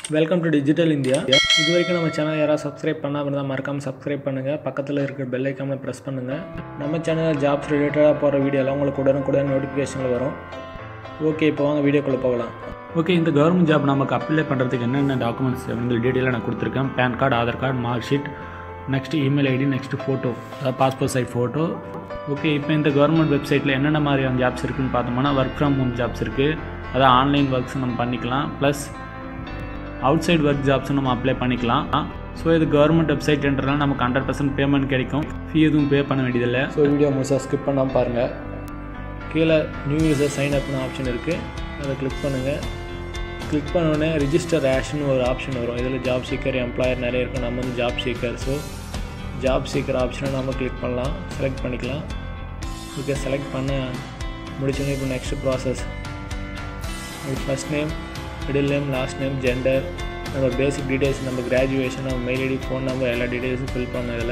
welcome to digital India இது வரைக்கும் நம்ம சேனல் யாராவது சப்ஸ்கிரைப் பண்ணாமல் இருந்தால் மறக்காமல் சப்ஸ்கிரைப் பண்ணுங்கள் பக்கத்தில் இருக்கிற பெல் ஐக்கானில் ப்ரெஸ் பண்ணுங்கள் நம்ம சேனலில் ஜாப்ஸ் ரிலேட்டடாக போகிற வீடியோலாம் உங்களுக்கு உடனுக்குடன் நோட்டிஃபிகேஷனில் வரும் ஓகே இப்போ வாங்க வீடியோக்குள்ளே போகலாம் ஓகே இந்த கவர்மெண்ட் ஜாப் நமக்கு அப்ளை பண்ணுறதுக்கு என்னென்ன டாக்குமெண்ட்ஸ் வந்து டீட்டெயிலாக நான் கொடுத்துருக்கேன் PAN card Aadhaar card mark sheet next email ID next photo அதாவது பாஸ்போர்ட் சைட் ஃபோட்டோ ஓகே இப்போ இந்த கவர்மெண்ட் வெப்சைட்டில் என்னென்ன மாதிரியான ஜாப்ஸ் இருக்குன்னு பார்த்தோம்னா ஒர்க் ஃப்ரம் ஹோம் ஜாப்ஸ் இருக்குது அதாவது ஆன்லைன் ஒர்க்ஸ் நம்ம பண்ணிக்கலாம் ப்ளஸ் அவுட் சைட் ஒர்க் ஜாப்ஸும் நம்ம அப்ளை பண்ணிக்கலாம் ஸோ இது கவர்மெண்ட் வெப்சைட்ன்றதுனால நமக்கு ஹண்ட்ரட் பர்சன்ட் பேமெண்ட் கிடைக்கும் ஃபீ எதுவும் பே பண்ண வேண்டியதில்லை ஸோ வீடியோ முழுசாக ஸ்கிப் பண்ணாமல் பாருங்கள் கீழே நியூ யூசர் சைன் அப்னு ஆப்ஷன் இருக்குது அதை கிளிக் பண்ணுங்கள் கிளிக் பண்ணோடனே ரிஜிஸ்டர் ஆஷ்னு ஒரு ஆப்ஷன் வரும் இதில் ஜாப் சீக்கர் எம்ப்ளாயர் நிறைய இருக்கும் நம்ம வந்து job seeker so job seeker ஆப்ஷனை நம்ம கிளிக் பண்ணலாம் செலக்ட் பண்ணிக்கலாம் ஓகே செலக்ட் பண்ண முடிச்சோன்னே இப்போ next process first name middle name last name gender நம்ம பேசிக் டீட்டெயில்ஸ் நம்ம கிராஜுவேஷன் நம்ம மெயில் ஐடி ஃபோன் நம்பர் எல்லா டீட்டெயில்ஸும் ஃபில் பண்ண இதில்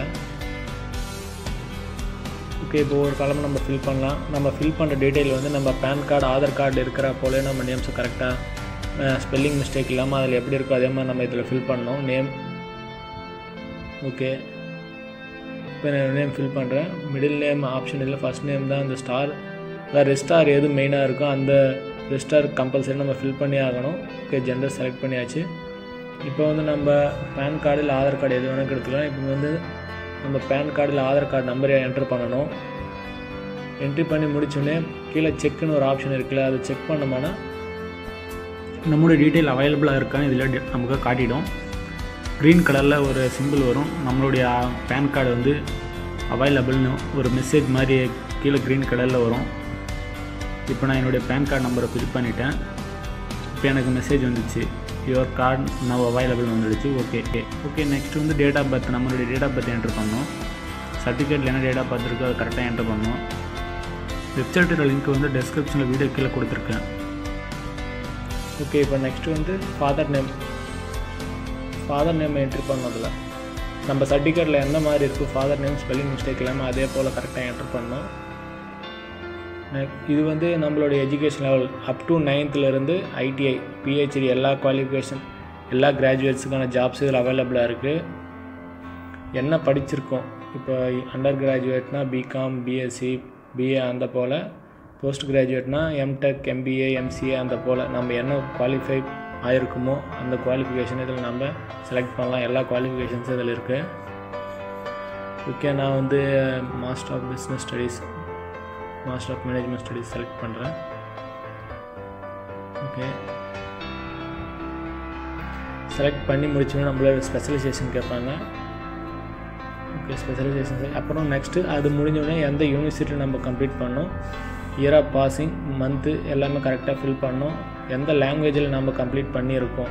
ஓகே இப்போ ஒரு காலமாக நம்ம ஃபில் பண்ணலாம் நம்ம ஃபில் பண்ணுற டீட்டெயில் வந்து நம்ம பேன் கார்டு ஆதார் கார்டு இருக்கிற போலே நம்ம நேம்ஸை கரெக்டாக ஸ்பெல்லிங் மிஸ்டேக் இல்லாமல் அதில் எப்படி இருக்கோ அதே மாதிரி நம்ம இதில் ஃபில் பண்ணணும் நேம் ஓகே இப்போ நான் நேம் ஃபில் பண்ணுறேன் மிடில் நேம் ஆப்ஷன் இல்லை ஃபஸ்ட் நேம் தான் இந்த ஸ்டார் அதாவது ரெஸ்டார் எது மெயினாக இருக்கோ அந்த ரெஸ்டார் கம்பல்சரி நம்ம ஃபில் பண்ணி ஆகணும் ஓகே ஜெண்டர் செலக்ட் பண்ணியாச்சு இப்போ வந்து நம்ம பேன் கார்டு இல்லை ஆதார் கார்டு எது வேணால் எடுத்துக்கலாம் இப்போ வந்து நம்ம பேன் கார்டு இல்லை ஆதார் கார்டு நம்பரை என்ட்ரு பண்ணணும் என்ட்ரி பண்ணி முடிச்சோடனே கீழே செக்குன்னு ஒரு ஆப்ஷன் இருக்குல்ல அதை செக் பண்ணோம்னா நம்மளுடைய டீட்டெயில் அவைலபிளாக இருக்கான்னு இதில் நமக்கு காட்டிடும் க்ரீன் கலரில் ஒரு சிம்பிள் வரும் நம்மளுடைய பேன் கார்டு வந்து அவைலபிள்னு ஒரு மெசேஜ் மாதிரி கீழே க்ரீன் கலரில் வரும் இப்போ நான் என்னுடைய பேன் கார்டு நம்பரை ஃபில் பண்ணிட்டேன் இப்போ எனக்கு மெசேஜ் வந்துச்சு யுவர் கார்டு நவ் அவைலபிள் வந்துடுச்சு ஓகே ஓகே நெக்ஸ்ட் வந்து டேட் ஆஃப் பர்த் நம்மளுடைய டேட் ஆஃப் பர்த் என்ட்ரு பண்ணணும் சர்டிஃபிகேட்டில் என்ன டேட் ஆஃப் பர்த் இருக்கோ அதை கரெக்டாக என்ட்ரு பண்ணணும் வெப்சைட்டோட லிங்க் வந்து டெஸ்கிரிப்ஷனில் வீடியோ கீழே கொடுத்துருக்கேன் ஓகே இப்போ நெக்ஸ்ட் வந்து father name father name entry பண்ணதில் நம்ம சர்டிஃபிகேட்டில் எந்த மாதிரி இருக்குது ஃபாதர் நேம் ஸ்பெல்லிங் மிஸ்டேக் இல்லாமல் அதே போல் கரெக்டாக என்ட்ரு பண்ணோம் இது வந்து நம்மளுடைய எஜுகேஷன் லெவல் அப் டு நைன்த்துலேருந்து ஐடிஐ பிஹெச்டி எல்லா குவாலிஃபிகேஷன் எல்லா கிராஜுவேட்ஸுக்கான ஜாப்ஸ் இதில் அவைலபிளாக இருக்குது என்ன படிச்சிருக்கோம் இப்போ அண்டர் கிராஜுவேட்னா பிகாம் பிஎஸ்சி பிஏ அந்த போல் போஸ்ட் கிராஜுவேட்னா எம்டெக் எம்பிஏ எம்சிஏ அந்த போல் நம்ம என்ன குவாலிஃபை ஆகிருக்குமோ அந்த குவாலிஃபிகேஷன் இதில் நம்ம செலக்ட் பண்ணலாம் எல்லா குவாலிஃபிகேஷன்ஸும் இதில் இருக்குது ஓகே நான் வந்து master of business studies master of management studies select பண்ணுறேன் ஓகே செலக்ட் பண்ணி முடிச்சோன்னா நம்மளோட ஸ்பெஷலைசேஷன் கேட்பாங்க ஓகே ஸ்பெஷலைசேஷன் அப்புறம் நெக்ஸ்ட்டு அது முடிஞ்சோடனே எந்த யூனிவர்சிட்டி நம்ம கம்ப்ளீட் பண்ணோம் இயர் ஆஃப் பாசிங் மந்த்து எல்லாமே கரெக்டாக ஃபில் பண்ணோம் எந்த லாங்குவேஜில் நம்ம கம்ப்ளீட் பண்ணியிருக்கோம்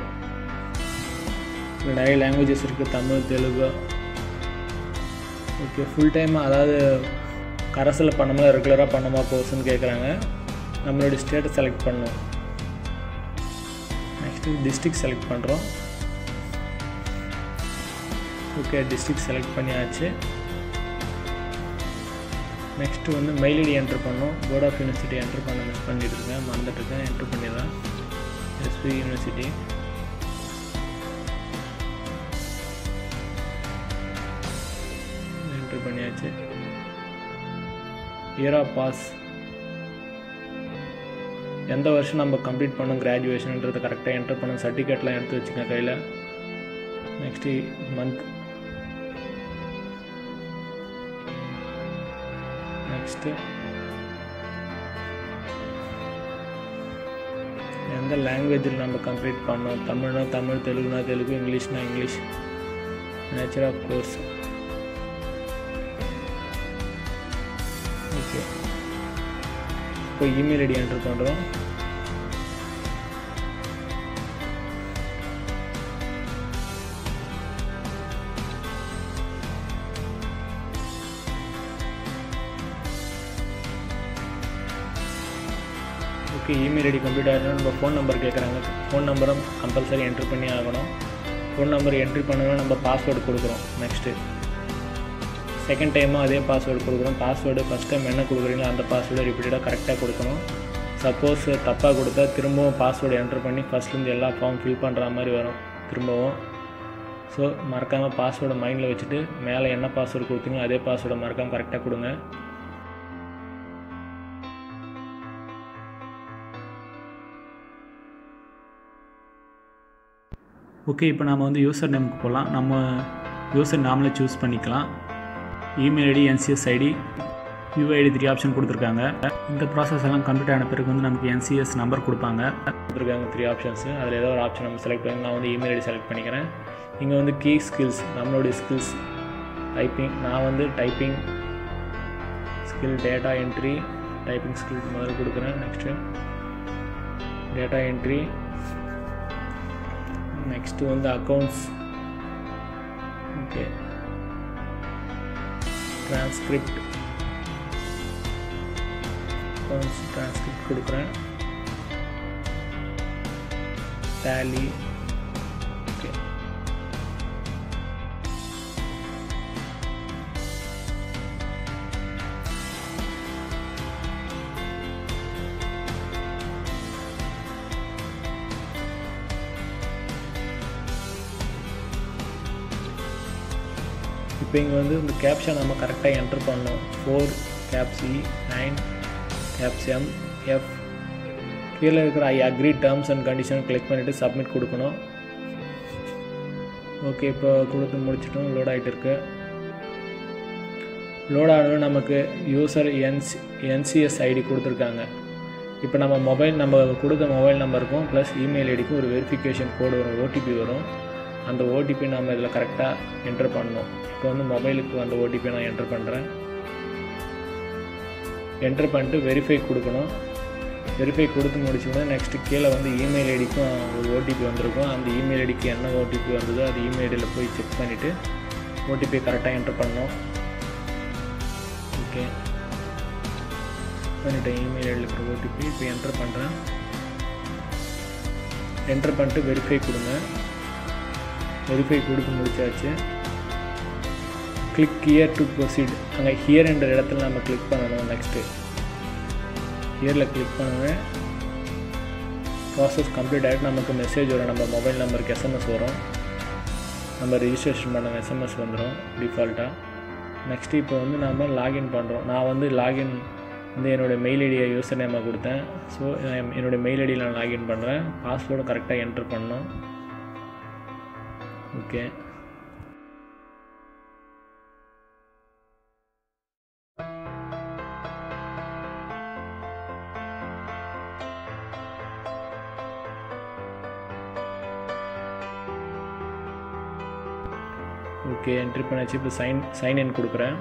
நிறைய லாங்குவேஜஸ் இருக்குது Tamil Telugu okay full time அதாவது கரஸில் பண்ணமா ரெகுலராக பண்ணமா கோர்ஸ்னு கேட்குறாங்க நம்மளுடைய ஸ்டேட்டை செலக்ட் பண்ணோம் நெக்ஸ்ட்டு டிஸ்ட்ரிக் செலக்ட் பண்ணுறோம் ஓகே டிஸ்ட்ரிக் செலக்ட் பண்ணியாச்சு நெக்ஸ்ட்டு வந்து மெயில் ஐடி என்ட்ரு பண்ணோம் போர்ட் ஆஃப் யூனிவர்சிட்டி என்ட்ரு பண்ண மிஸ் பண்ணிட்டு இருக்கேன் மறந்துட்டு இருக்கேன் என்ட்ரு பண்ணிடுறேன் எஸ்பி யூனிவர்சிட்டி என்ட்ரு பண்ணியாச்சு இயர் ஆஃப் பாஸ் எந்த வருஷம் நம்ம கம்ப்ளீட் பண்ணோம் கிராஜுவேஷன்ன்றதை கரெக்டாக என்ட்ரு பண்ணோம் சர்டிஃபிகேட்லாம் எடுத்து வச்சுக்கோங்க கையில் நெக்ஸ்ட்டு மந்த் நெக்ஸ்ட்டு எந்த லாங்குவேஜில் நம்ம கம்ப்ளீட் பண்ணோம் தமிழ்னா தமிழ் தெலுங்குனா தெலுங்கு இங்கிலீஷ்னா English nature of course okay இப்போ இமெயில் ஐடி என்ட்ரு பண்ணுறோம் ஓகே இமெயில் ஐடி கம்ப்ளீட் ஆகிடும் நம்ம ஃபோன் நம்பர் கேட்குறாங்க ஃபோன் நம்பரும் கம்பல்சரி என்ட்ரு பண்ணி ஆகணும் ஃபோன் நம்பர் என்ட்ரி பண்ணணும் நம்ம பாஸ்வேர்டு கொடுக்குறோம் நெக்ஸ்ட்டு செகண்ட் டைமும் அதே பாஸ்வேர்டு கொடுக்குறோம் பாஸ்வேர்டு ஃபஸ்ட் டைம் என்ன கொடுக்குறீங்களோ அந்த பாஸ்வேர்டு ரிப்பீட்டடாக கரெக்டாக கொடுக்கணும் சப்போஸ் தப்பாக கொடுத்தா திரும்பவும் பாஸ்வேர்டு என்ட்ரு பண்ணி ஃபஸ்ட்லேருந்து எல்லா ஃபார்ம் ஃபில் பண்ணுற மாதிரி வரும் திரும்பவும் ஸோ மறக்காமல் பாஸ்வேர்டை மைண்டில் வச்சுட்டு மேலே என்ன பாஸ்வேர்டு கொடுத்தீங்களோ அதே பாஸ்வேர்டை மறக்காமல் கரெக்டாக கொடுங்க ஓகே இப்போ நம்ம வந்து யூசர் நேமுக்கு போகலாம் நம்ம யூசர் நாமளே சூஸ் பண்ணிக்கலாம் email ID NCS ID UID three option கொடுத்துருக்காங்க இந்த ப்ராசஸ் எல்லாம் கம்ப்ளீட் ஆன பிறகு வந்து நமக்கு என்சிஎஸ் நம்பர் கொடுப்பாங்க கொடுத்துருக்காங்க த்ரீ ஆப்ஷன்ஸு அதில் ஏதோ ஒரு ஆப்ஷன் நம்ம செலக்ட் பண்ணி நான் வந்து இமெயில் ஐடி செலக்ட் பண்ணிக்கிறேன் இங்கே வந்து கீ ஸ்கில்ஸ் நம்மளுடைய ஸ்கில்ஸ் டைப்பிங் நான் வந்து typing skill data entry typing skill முதல்ல கொடுக்குறேன் நெக்ஸ்ட்டு டேட்டா என்ட்ரி நெக்ஸ்ட்டு வந்து accounts okay transcript accounts transcript கொடுக்குறேன் டேலி ஓகே இப்போ இங்கே வந்து இந்த கேப்ஷா நம்ம கரெக்டாக என்டர் பண்ணோம் four caps C nine caps M F கீழே இருக்கிற I agree terms and condition click பண்ணிவிட்டு சப்மிட் கொடுக்கணும் ஓகே இப்போ கொடுத்து முடிச்சிட்டோம் லோட் ஆகிட்டு இருக்கு லோட் ஆனது நமக்கு யூசர் என்சி என்சிஎஸ் ஐடி கொடுத்துருக்காங்க இப்போ நம்ம மொபைல் நம்ம கொடுத்த மொபைல் நம்பருக்கும் ப்ளஸ் இமெயில் ஐடிக்கும் ஒரு வெரிஃபிகேஷன் கோடு வரும் ஓடிபி வரும் அந்த ஓடிபி நம்ம இதில் கரெக்டாக என்டர் பண்ணணும் இப்போ வந்து மொபைலுக்கு அந்த ஓடிபி நான் என்டர் பண்ணுறேன் என்டர் பண்ணிட்டு வெரிஃபை கொடுக்கணும் வெரிஃபை கொடுத்து முடிச்சோடனே நெக்ஸ்ட்டு கீழே வந்து இமெயில் ஐடிக்கும் ஒரு ஓடிபி வந்திருக்கும் அந்த இமெயில் ஐடிக்கு என்ன ஓடிபி வந்ததோ அது இமெயில் ஐடியில் போய் செக் பண்ணிவிட்டு ஓடிபி கரெக்டாக என்டர் பண்ணோம் ஓகே பண்ணிட்டேன் இமெயில் ஐடியில் இருக்கிற ஓடிபி இப்போ என்டர் பண்ணுறேன் என்டர் பண்ணிட்டு வெரிஃபை கொடுங்க வெரிஃபை கொடுத்து முடிச்சாச்சு கிளிக் ஹியர் டு ப்ரொசீட் அங்கே ஹியர் என்ற இடத்துல நம்ம கிளிக் பண்ணணும் நெக்ஸ்ட்டு ஹியரில் கிளிக் பண்ணுவேன் ப்ராசஸ் கம்ப்ளீட் ஆகிட்டு நமக்கு மெசேஜ் வரும் நம்ம மொபைல் நம்பருக்கு எஸ்எம்எஸ் வரும் நம்ம ரிஜிஸ்ட்ரேஷன் பண்ண எஸ்எம்எஸ் வந்துடும் டிஃபால்ட்டாக நெக்ஸ்ட்டு இப்போ வந்து நம்ம லாகின் பண்ணுறோம் நான் வந்து லாகின் வந்து என்னோடய மெயில் ஐடியை யூசர் நேமாக கொடுத்தேன் ஸோ என்னோடய மெயில் ஐடியில் நான் லாகின் பண்ணுறேன் பாஸ்வேர்டும் கரெக்டாக என்டர் பண்ணணும் ஓகே ஓகே என்ட்ரி பண்ணாச்சு இப்போ சைன் சைன் இன் கொடுக்குறேன்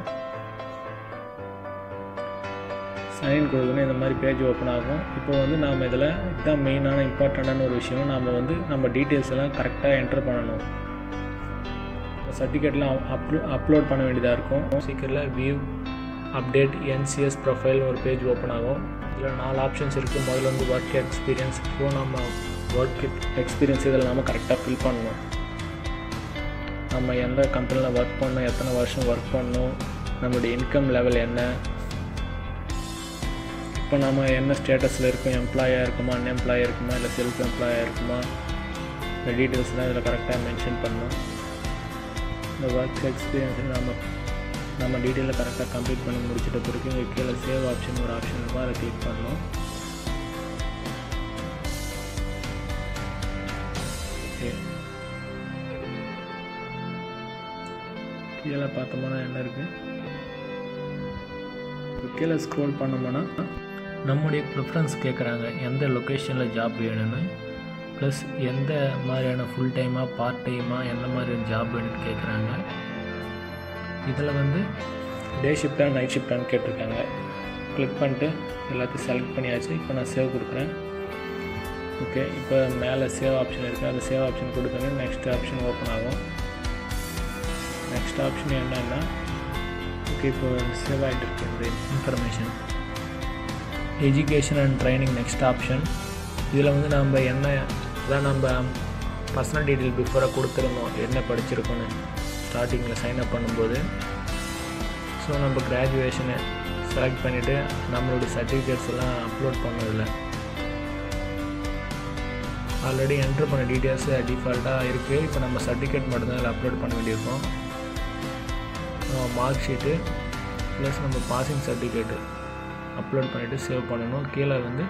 சைன் இன் கொடுக்கணும் இந்த மாதிரி பேஜ் ஓப்பன் ஆகும் இப்போ வந்து நாம் இதில் இதுதான் மெயினான இம்பார்ட்டண்ட்டான ஒரு விஷயம் நாம் வந்து நம்ம டீட்டெயில்ஸ் எல்லாம் கரெக்டாக என்டர் பண்ணணும் சர்டிஃபிகேட்லாம் அப்லோ அப்லோட் பண்ண வேண்டியதாக இருக்கும் சீக்கிரத்தில் வியூ அப்டேட் என்சிஎஸ் ப்ரொஃபைல் ஒரு பேஜ் ஓப்பன் ஆகும் இதில் நாலு ஆப்ஷன்ஸ் இருக்குது முதல்ல வந்து ஒர்க் எக்ஸ்பீரியன்ஸ் இப்போ நம்ம ஒர்க் எக்ஸ்பீரியன்ஸ் இதில் நம்ம கரெக்டாக ஃபில் பண்ணணும் நம்ம எந்த கம்பெனியில் ஒர்க் பண்ணோம் எத்தனை வருஷம் ஒர்க் பண்ணோம் நம்மளுடைய இன்கம் லெவல் என்ன இப்போ நம்ம என்ன ஸ்டேட்டஸில் இருக்கோம் எம்ப்ளாயாக இருக்குமா அன்எம்ப்ளாயாக இருக்குமா இல்லை செல்ஃப் எம்ப்ளாயாக இருக்குமா இந்த டீட்டெயில்ஸ்லாம் இதில் கரெக்டாக மென்ஷன் பண்ணணும் இந்த ஒர்க் எக்ஸ்பீரியன்ஸ் நம்ம நம்ம டீட்டெயிலில் கரெக்டாக கம்ப்ளீட் பண்ணி முடிச்சிட்ட பிறகு இங்கே கீழே சேவ் ஆப்ஷன் ஒரு ஆப்ஷன் இருக்கும் அதை கிளிக் பண்ணணும் ஓகே கீழே பார்த்தோம்னா என்ன இருக்குது கீழே ஸ்க்ரோல் பண்ணோம்னா நம்முடைய ப்ரிஃபரன்ஸ் கேட்குறாங்க எந்த லொக்கேஷனில் ஜாப் வேணும்னு ப்ளஸ் எந்த மாதிரியான ஃபுல் டைமாக பார்ட் டைமாக எந்த மாதிரியான ஜாப் வேணும்னு கேட்குறாங்க இதில் வந்து டே ஷிஃப்டாக நைட் ஷிஃப்டான்னு கேட்டிருக்காங்க கிளிக் பண்ணிட்டு எல்லாத்தையும் செலக்ட் பண்ணியாச்சு இப்போ நான் சேவ் கொடுக்குறேன் ஓகே இப்போ மேலே சேவ் ஆப்ஷன் இருக்குது அந்த சேவ் ஆப்ஷன் கொடுத்தோன்னே நெக்ஸ்ட் ஆப்ஷன் ஓப்பன் ஆகும் நெக்ஸ்ட் ஆப்ஷன் என்னன்னா ஓகே இப்போ சேவ் ஆகிட்டு இருக்கு இந்த information education and training next option இதில் வந்து நம்ம என்ன அதான் நம்ம பர்சனல் டீட்டெயில் பிஃபோராக கொடுத்துருந்தோம் என்ன படிச்சிருக்கோன்னு ஸ்டார்டிங்கில் சைன் அப் பண்ணும்போது ஸோ நம்ம கிராஜுவேஷனை செலக்ட் பண்ணிவிட்டு நம்மளுடைய சர்டிஃபிகேட்ஸ் எல்லாம் அப்லோட் பண்ணதில்ல ஆல்ரெடி என்ட்ரு பண்ண டீட்டெயில்ஸு டிஃபால்ட்டாக இருக்குது இப்போ நம்ம சர்டிஃபிகேட் மட்டும்தான் இதில் அப்லோட் பண்ண வேண்டியிருக்கும் மார்க் ஷீட்டு ப்ளஸ் நம்ம பாசிங் சர்டிஃபிகேட்டு அப்லோட் பண்ணிவிட்டு சேவ் பண்ணணும் கீழே வந்து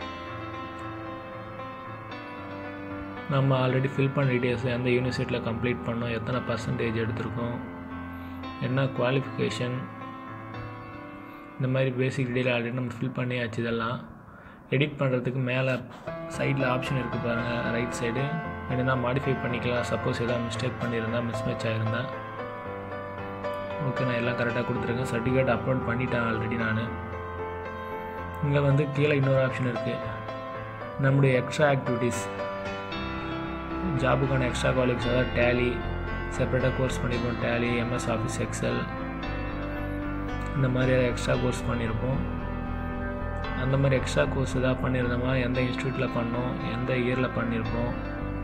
நம்ம ஆல்ரெடி ஃபில் பண்ண டீட்டெயில்ஸ் எந்த யூனிவர்சிட்டியில் கம்ப்ளீட் பண்ணோம் எத்தனை பர்சன்டேஜ் எடுத்திருக்கோம் என்ன குவாலிஃபிகேஷன் இந்த மாதிரி பேசிக் டீட்டெயில் ஆல்ரெடி நம்ம ஃபில் பண்ணியாச்சு இதெல்லாம் எடிட் பண்ணுறதுக்கு மேலே சைடில் ஆப்ஷன் இருக்குது பாருங்கள் ரைட் சைடு வேணும்னா மாடிஃபை பண்ணிக்கலாம் சப்போஸ் எதாவது மிஸ்டேக் பண்ணியிருந்தா மிஸ்மேட்ச் ஆகிருந்தா ஓகே நான் எல்லாம் கரெக்டாக கொடுத்துருக்கேன் சர்டிஃபிகேட் அப்லோட் பண்ணிட்டேன் ஆல்ரெடி நான் இங்கே வந்து கீழே இன்னொரு ஆப்ஷன் இருக்குது நம்முடைய எக்ஸ்ட்ரா ஆக்டிவிட்டீஸ் ஜாபுக்கான எக்ஸ்ட்ரா குவாலிஃபிகேஷன் அதாவது டேலி செப்பரேட்டாக கோர்ஸ் பண்ணியிருப்போம் டேலி எம்எஸ் ஆஃபீஸ் எக்ஸல் இந்த மாதிரி எக்ஸ்ட்ரா கோர்ஸ் பண்ணியிருப்போம் அந்த மாதிரி எக்ஸ்ட்ரா கோர்ஸ் எதாவது பண்ணியிருந்தோமா எந்த இன்ஸ்டியூட்டில் பண்ணோம் எந்த இயரில் பண்ணியிருப்போம்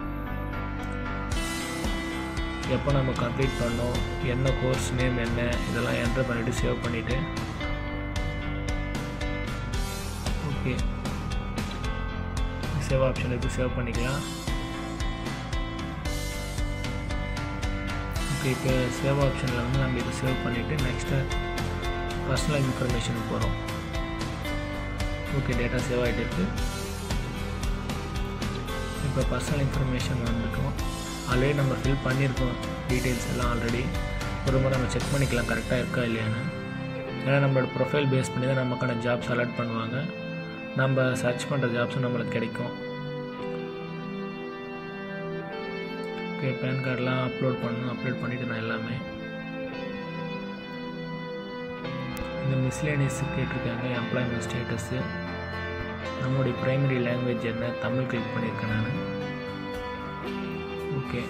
எப்போ நம்ம கம்ப்ளீட் பண்ணோம் என்ன கோர்ஸ் நேம் என்ன இதெல்லாம் என்ட்ரு பண்ணிவிட்டு சேவ் பண்ணிவிட்டு ஓகே சேவ் ஆப்ஷன் இருக்குது சேவ் பண்ணிக்கலாம் ஓகே இப்போ சேவ் ஆப்ஷனில் வந்து நம்ம இதை சேவ் பண்ணிவிட்டு நெக்ஸ்ட்டு பர்சனல் இன்ஃபர்மேஷனுக்கு போகிறோம் ஓகே டேட்டா சேவ் ஆகிட்டு இருக்கு இப்போ பர்சனல் இன்ஃபர்மேஷன் வந்துட்டோம் ஆல்ரெடி நம்ம ஃபில் பண்ணியிருக்கோம் டீட்டெயில்ஸ் எல்லாம் ஆல்ரெடி ஒரு முறை நம்ம செக் பண்ணிக்கலாம் கரெக்டாக இருக்கா இல்லையான்னு ஏன்னா நம்மளோட ப்ரொஃபைல் பேஸ் பண்ணி தான் நமக்கான ஜாப் செலக்ட் பண்ணுவாங்க நம்ம சர்ச் பண்ணுற ஜாப்ஸும் நம்மளுக்கு கிடைக்கும் ஓகே பேன் கார்டெலாம் அப்லோட் பண்ணணும் அப்லோட் பண்ணிவிட்டு நான் எல்லாமே இந்த மிஸ்லேனியஸ் கேட்டிருக்காங்க எம்ப்ளாய்மெண்ட் ஸ்டேட்டஸு நம்மளுடைய ப்ரைமரி லாங்குவேஜ் என்ன தமிழ் கிளிக் பண்ணியிருக்கேன் நான் ஓகே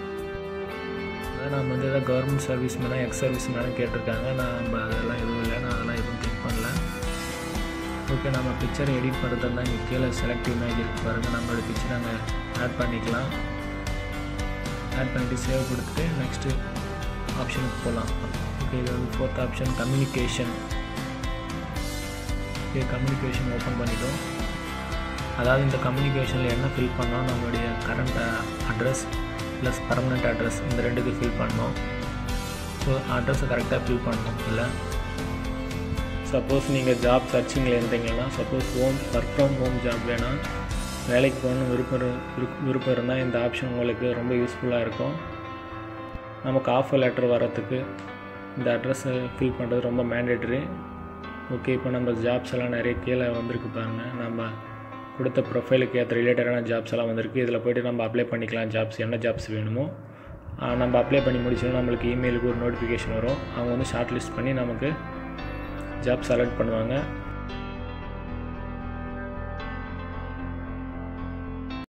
நம்ம வந்து எதாவது கவர்மெண்ட் சர்வீஸ் மேலே எக்ஸ் சர்வீஸ் மேலே கேட்டிருக்காங்க நான் நம்ம அதெல்லாம் எதுவும் இல்லை நான் அதெல்லாம் எதுவும் கிளிக் பண்ணல ஓகே நம்ம பிக்சரை எடிட் பண்ணுறதா இருந்தால் இங்கே கீழே செலக்ட் இமேஜ் இருக்குது பாருங்கள் நம்மளோட பிக்சர் நாங்கள் ஆட் பண்ணிக்கலாம் ஆட் பண்ணிவிட்டு சேவ் கொடுத்துட்டு நெக்ஸ்ட்டு ஆப்ஷனுக்கு போகலாம் ஓகே இது வந்து fourth option communication okay communication open பண்ணிட்டோம் அதாவது இந்த கம்யூனிகேஷனில் என்ன ஃபில் பண்ணோம் நம்மளுடைய current address plus permanent address இந்த ரெண்டுக்கு ஃபில் பண்ணோம் ஸோ அட்ரஸை கரெக்டாக ஃபில் பண்ணணும் இல்லை சப்போஸ் நீங்கள் ஜாப் சர்ச்சிங்கில் இருந்தீங்கன்னா suppose home work from home job வேணால் வேலைக்கு போகணும்னு விருப்பம் இரு- விரு- விருப்பம் இருந்தால் இந்த ஆப்ஷன் உங்களுக்கு ரொம்ப யூஸ்ஃபுல்லாக இருக்கும் நமக்கு ஆஃபர் லெட்டர் வரத்துக்கு இந்த அட்ரஸை ஃபில் பண்ணுறது ரொம்ப மேண்டேட்டரி ஓகே இப்போ நம்ம ஜாப்ஸ் எல்லாம் நிறைய கீழே வந்திருக்கு பாருங்க நம்ம கொடுத்த ப்ரொஃபைலுக்கு ஏற்ற ரிலேட்டடான ஜாப்ஸ் எல்லாம் வந்திருக்கு இதில் போய்ட்டு நம்ம அப்ளை பண்ணிக்கலாம் ஜாப்ஸ் என்ன ஜாப்ஸ் வேணுமோ ஆ, நம்ம அப்ளை பண்ணி முடிச்சோன்னா நம்மளுக்கு இமெயிலுக்கு ஒரு நோட்டிஃபிகேஷன் வரும் அவங்க வந்து ஷார்ட் லிஸ்ட் பண்ணி நமக்கு ஜாப் செலக்ட் பண்ணுவாங்க